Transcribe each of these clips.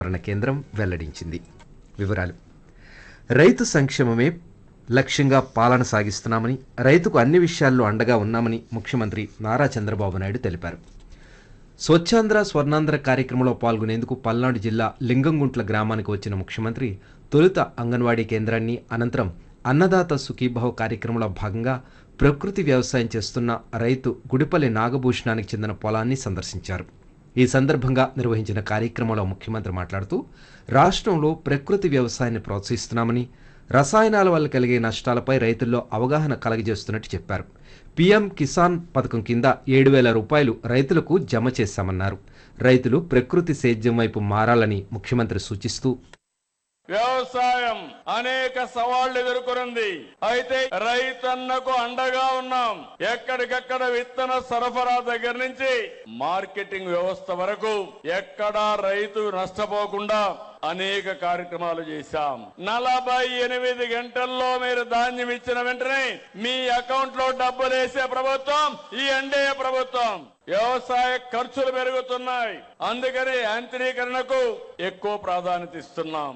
విస్తరణ కేంద్రం వెల్లడించింది వివరాలు రైతు సంక్షేమమే లక్ష్యంగా పాలన సాగిస్తున్నామని రైతుకు అన్ని విషయాల్లో అండగా ఉన్నామని ముఖ్యమంత్రి నారా చంద్రబాబు నాయుడు తెలిపారు స్వచ్ఛాంధ్ర స్వర్ణాంధ్ర కార్యక్రమంలో పాల్గొనేందుకు పల్నాడు జిల్లా లింగంగుంట్ల గ్రామానికి వచ్చిన ముఖ్యమంత్రి తొలుత అంగన్వాడీ కేంద్రాన్ని అనంతరం అన్నదాత సుఖీభావ్ కార్యక్రమంలో భాగంగా ప్రకృతి వ్యవసాయం చేస్తున్న రైతు గుడిపల్లి నాగభూషణానికి చెందిన పొలాన్ని సందర్శించారు ఈ సందర్భంగా నిర్వహించిన కార్యక్రమంలో ముఖ్యమంత్రి మాట్లాడుతూ రాష్ట్రంలో ప్రకృతి వ్యవసాయాన్ని ప్రోత్సహిస్తున్నామని రసాయనాల వల్ల కలిగే నష్టాలపై రైతుల్లో అవగాహన కలగజేస్తున్నట్టు చెప్పారు పీఎం కిసాన్ పథకం కింద ఏడు వేల రూపాయలు రైతులకు జమ చేశామన్నారు రైతులు ప్రకృతి సేద్యం వైపు మారాలని ముఖ్యమంత్రి సూచిస్తూ వ్యవసాయం అనేక సవాళ్లు ఎదుర్కొంది అయితే రైతన్నకు అండగా ఉన్నాం ఎక్కడికక్కడ విత్తన సరఫరా దగ్గర నుంచి మార్కెటింగ్ వ్యవస్థ వరకు ఎక్కడా రైతు నష్టపోకుండా అనేక కార్యక్రమాలు చేశాం నలభై ఎనిమిది గంటల్లో మీరు ధాన్యం ఇచ్చిన వెంటనే మీ అకౌంట్ లో డబ్బులు వేసే ప్రభుత్వం ఈ ఎన్డీఏ ప్రభుత్వం వ్యవసాయ ఖర్చులు పెరుగుతున్నాయి అందుకని యాంత్రీకరణకు ఎక్కువ ప్రాధాన్యత ఇస్తున్నాం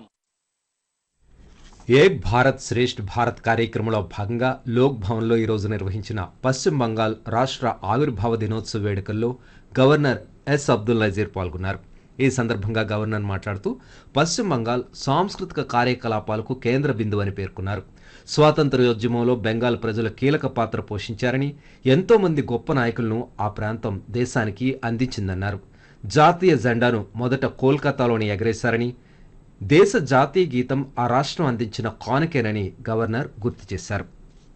ఏక్ భారత్ శ్రేష్ఠ్ భారత్ కార్యక్రమంలో భాగంగా లోక్ భవన్లో ఈరోజు నిర్వహించిన పశ్చిమ బంగాల్ రాష్ట్ర ఆవిర్భావ దినోత్సవ వేడుకల్లో గవర్నర్ ఎస్ అబ్దుల్ నజీర్ పాల్గొన్నారు ఈ సందర్భంగా గవర్నర్ మాట్లాడుతూ పశ్చిమ బంగాల్ సాంస్కృతిక కార్యకలాపాలకు కేంద్ర బిందువు అని పేర్కొన్నారు స్వాతంత్ర్యోద్యమంలో బెంగాల్ ప్రజలు కీలక పాత్ర పోషించారని ఎంతో మంది గొప్ప నాయకులను ఆ ప్రాంతం దేశానికి అందించిందన్నారు జాతీయ జెండాను మొదట కోల్కతాలోని ఎగరేశారని దేశ జాతీయ గీతం ఆ రాష్ట్రం అందించిన కానుకేనని గవర్నర్ గుర్తు చేశారు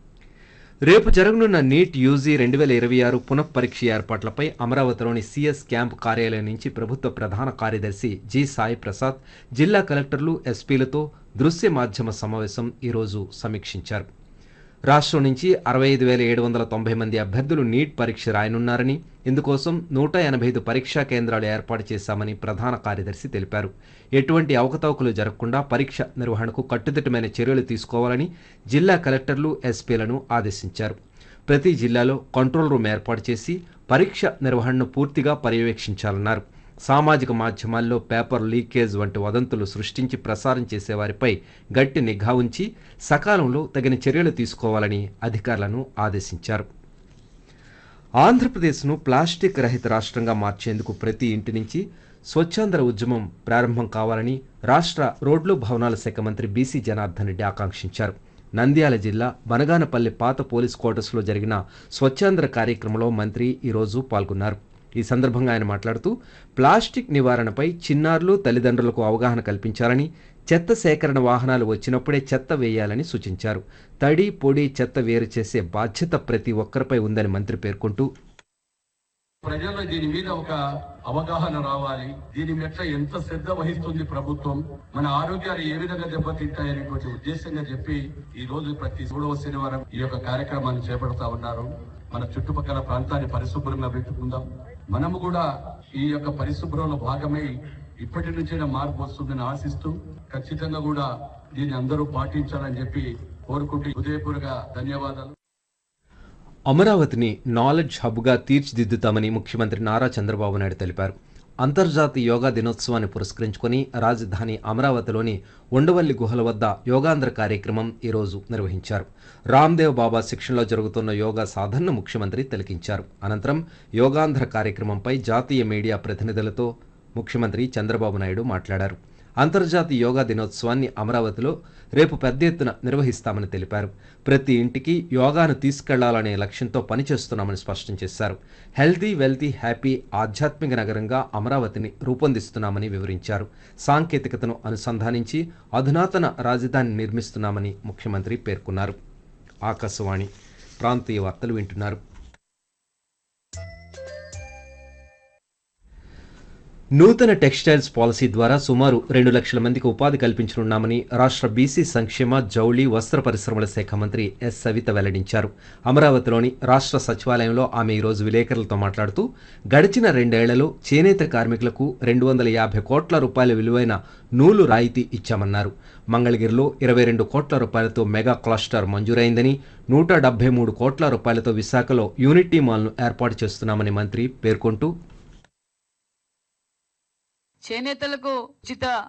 రేపు జరగనున్న నీట్ యూజీ రెండు వేల ఇరవై ఆరు పునఃపరీక్ష ఏర్పాట్లపై అమరావతిలోని సిఎస్ క్యాంప్ కార్యాలయం నుంచి ప్రభుత్వ ప్రధాన కార్యదర్శి జి సాయి ప్రసాద్ జిల్లా కలెక్టర్లు ఎస్పీలతో దృశ్య మాధ్యమ సమావేశం ఈరోజు సమీక్షించారు రాష్ట్రం నుంచి అరవై ఐదు వేల ఏడు వందల తొంభై మంది అభ్యర్థులు నీట్ పరీక్ష రాయనున్నారని ఇందుకోసం నూట ఎనభై ఐదు పరీక్షా కేంద్రాలు ఏర్పాటు చేశామని ప్రధాన కార్యదర్శి తెలిపారు ఎటువంటి అవకతవకలు జరగకుండా పరీక్ష నిర్వహణకు కట్టుదిట్టమైన చర్యలు తీసుకోవాలని జిల్లా కలెక్టర్లు ఎస్పీలను ఆదేశించారు ప్రతి జిల్లాలో కంట్రోల్ రూమ్ ఏర్పాటు చేసి పరీక్ష నిర్వహణను పూర్తిగా పర్యవేక్షించాలన్నారు సామాజిక మాధ్యమాల్లో పేపర్ లీకేజ్ వంటి వదంతులు సృష్టించి ప్రసారం చేసేవారిపై గట్టి నిఘా ఉంచి సకాలంలో తగిన చర్యలు తీసుకోవాలని అధికారులను ఆదేశించారు ఆంధ్రప్రదేశ్ను ప్లాస్టిక్ రహిత రాష్ట్రంగా మార్చేందుకు ప్రతి ఇంటి నుంచి స్వచ్ఛాంధ్ర ఉద్యమం ప్రారంభం కావాలని రాష్ట్ర రోడ్లు భవనాల శాఖ మంత్రి బీసీ జనార్దన్ రెడ్డి ఆకాంక్షించారు నంద్యాల జిల్లా బనగానపల్లి పాత పోలీస్ క్వార్టర్స్లో జరిగిన స్వచ్ఛాంధ్ర కార్యక్రమంలో మంత్రి ఈరోజు పాల్గొన్నారు ఈ సందర్భంగా ఆయన మాట్లాడుతూ ప్లాస్టిక్ నివారణపై చిన్నారులు తల్లిదండ్రులకు అవగాహన కల్పించాలని చెత్త సేకరణ వాహనాలు వచ్చినప్పుడే చెత్త వేయాలని సూచించారు తడి పొడి చెత్త వేరు చేసే బాధ్యత ప్రతి ఒక్కరిపై ఉందని మంత్రి పేర్కొంటూ ప్రజల్లో దీని మీద ఒక అవగాహన రావాలి దీని మెట్ల ఎంత శ్రద్ధ వహిస్తుంది ప్రభుత్వం మన ఆరోగ్యాలు ఏ విధంగా దెబ్బతింటాయనేటువంటి ఉద్దేశంగా చెప్పి ఈ రోజు ప్రతి మూడవ శనివారం ఈ యొక్క కార్యక్రమాన్ని చేపడతా ఉన్నారు మన చుట్టుపక్కల ప్రాంతాన్ని పరిశుభ్రంగా పెట్టుకుందాం మనము కూడా ఈ యొక్క పరిశుభ్రంలో భాగమై ఇప్పటి నుంచే మార్పు వస్తుందని ఆశిస్తూ ఖచ్చితంగా కూడా దీన్ని అందరూ పాటించాలని చెప్పి కోరుకుంటూ హృదయపూర్వక ధన్యవాదాలు అమరావతిని నాలెడ్జ్ హబ్గా తీర్చిదిద్దుతామని ముఖ్యమంత్రి నారా చంద్రబాబు నాయుడు తెలిపారు అంతర్జాతీయ యోగా దినోత్సవాన్ని పురస్కరించుకొని రాజధాని అమరావతిలోని ఉండవల్లి గుహల వద్ద యోగాంధ్ర కార్యక్రమం ఈరోజు నిర్వహించారు రామ్దేవ్ బాబా శిక్షణలో జరుగుతున్న యోగా సాధనను ముఖ్యమంత్రి తిలకించారు అనంతరం యోగాంధ్ర కార్యక్రమంపై జాతీయ మీడియా ప్రతినిధులతో ముఖ్యమంత్రి చంద్రబాబు నాయుడు మాట్లాడారు అంతర్జాతీయ యోగా దినోత్సవాన్ని అమరావతిలో రేపు పెద్ద ఎత్తున నిర్వహిస్తామని తెలిపారు ప్రతి ఇంటికి యోగాను తీసుకెళ్లాలనే లక్ష్యంతో పనిచేస్తున్నామని స్పష్టం చేశారు హెల్తీ వెల్తీ హ్యాపీ ఆధ్యాత్మిక నగరంగా అమరావతిని రూపొందిస్తున్నామని వివరించారు సాంకేతికతను అనుసంధానించి అధునాతన రాజధాని నిర్మిస్తున్నామని ముఖ్యమంత్రి పేర్కొన్నారు ఆకాశవాణి ప్రాంతీయ వార్తలు వింటున్నారు నూతన టెక్స్టైల్స్ పాలసీ ద్వారా సుమారు రెండు లక్షల మందికి ఉపాధి కల్పించనున్నామని రాష్ట్ర బీసీ సంక్షేమ జౌళి వస్త్ర పరిశ్రమల శాఖ మంత్రి ఎస్ సవిత వెల్లడించారు అమరావతిలోని రాష్ట్ర సచివాలయంలో ఆమె ఈరోజు విలేకరులతో మాట్లాడుతూ గడిచిన రెండేళ్లలో చేనేత కార్మికులకు రెండు వందల యాభై కోట్ల రూపాయల విలువైన నూలు రాయితీ ఇచ్చామన్నారు మంగళగిరిలో ఇరవై రెండు కోట్ల రూపాయలతో మెగా క్లస్టర్ మంజూరైందని నూట డెబ్బై మూడు కోట్ల రూపాయలతో విశాఖలో యూనిటీ మాల్ను ఏర్పాటు చేస్తున్నామని మంత్రి పేర్కొంటూ చేనేతలకు ఉచిత